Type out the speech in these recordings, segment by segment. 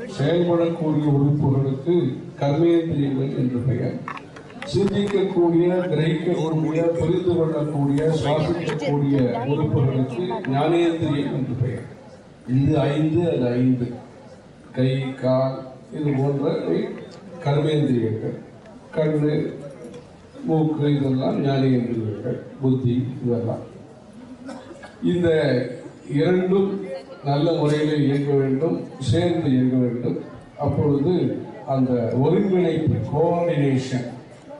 செயல்படக்கூடிய உறுப்புகளுக்கு கர்மேந்திரியங்கள் என்று பெயர் சிந்திக்கக்கூடிய கிரகிக்கக்கூடிய புரிந்து கொள்ளக்கூடிய சுவாசிக்கக்கூடிய உறுப்புகளுக்கு ஞானேந்திரியம் என்று பெயர் இது ஐந்து அது ஐந்து கை கால் இது போன்றவை கர்மேந்திரியங்கள் கண்ணு மூக்கு இதெல்லாம் ஞானேந்திரியங்கள் புத்தி இதெல்லாம் இந்த இரண்டும் நல்ல முறையில் இயங்க வேண்டும் சேர்ந்து இயங்க வேண்டும் அப்பொழுது அந்த ஒருங்கிணைப்பு கோஆர்டினேஷன்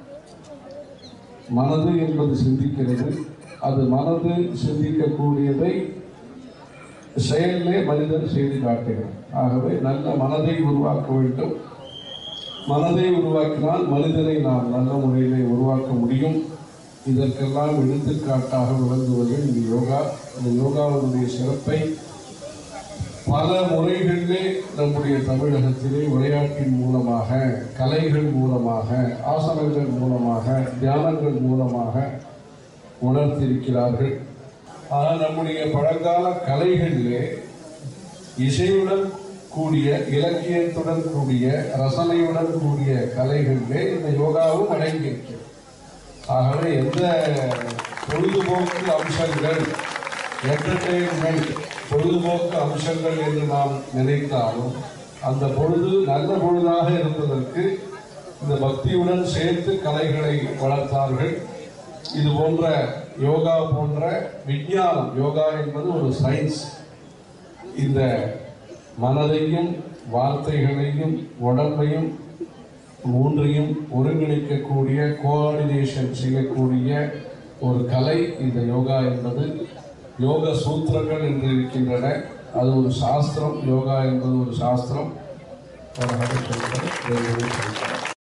மனது என்பது சிந்திக்கிறது அது மனது சிந்திக்கக்கூடியதை செயலிலே மனிதன் செய்து காட்டுகிறான் ஆகவே நல்ல மனதை உருவாக்க வேண்டும் மனதை உருவாக்கினால் மனிதனை நாம் நல்ல முறையிலே உருவாக்க முடியும் இதற்கெல்லாம் எடுத்துக்காட்டாக விளங்குவது இந்த யோகா இந்த யோகாவினுடைய சிறப்பை பல முறைகளிலே நம்முடைய தமிழகத்திலே விளையாட்டின் மூலமாக கலைகள் மூலமாக ஆசனங்கள் மூலமாக தியானங்கள் மூலமாக உணர்த்தியிருக்கிறார்கள் ஆனால் நம்முடைய பழங்கால கலைகளிலே இசையுடன் கூடிய இலக்கியத்துடன் கூடிய ரசனையுடன் கூடிய கலைகளிலே இந்த யோகாவும் அடங்கியிருக்கிறது ஆகவே எந்த பொழுதுபோக்கு அம்சங்கள் என்டர்டெயின்மெண்ட் பொழுதுபோக்கு அம்சங்கள் என்று நாம் நினைத்தாலும் அந்த பொழுது நல்ல பொழுதாக இருப்பதற்கு இந்த பக்தியுடன் சேர்த்து கலைகளை வளர்த்தார்கள் இது போன்ற யோகா போன்ற விஞ்ஞானம் யோகா என்பது ஒரு சயின்ஸ் இந்த மனதையும் வார்த்தைகளையும் உடம்பையும் மூன்றையும் ஒருங்கிணைக்கக்கூடிய கோஆர்டினேஷன் செய்யக்கூடிய ஒரு கலை இந்த யோகா என்பது யோக சூத்திரங்கள் என்று இருக்கின்றன அது ஒரு சாஸ்திரம் யோகா என்பது ஒரு சாஸ்திரம் ஒரு சொல்கிறேன்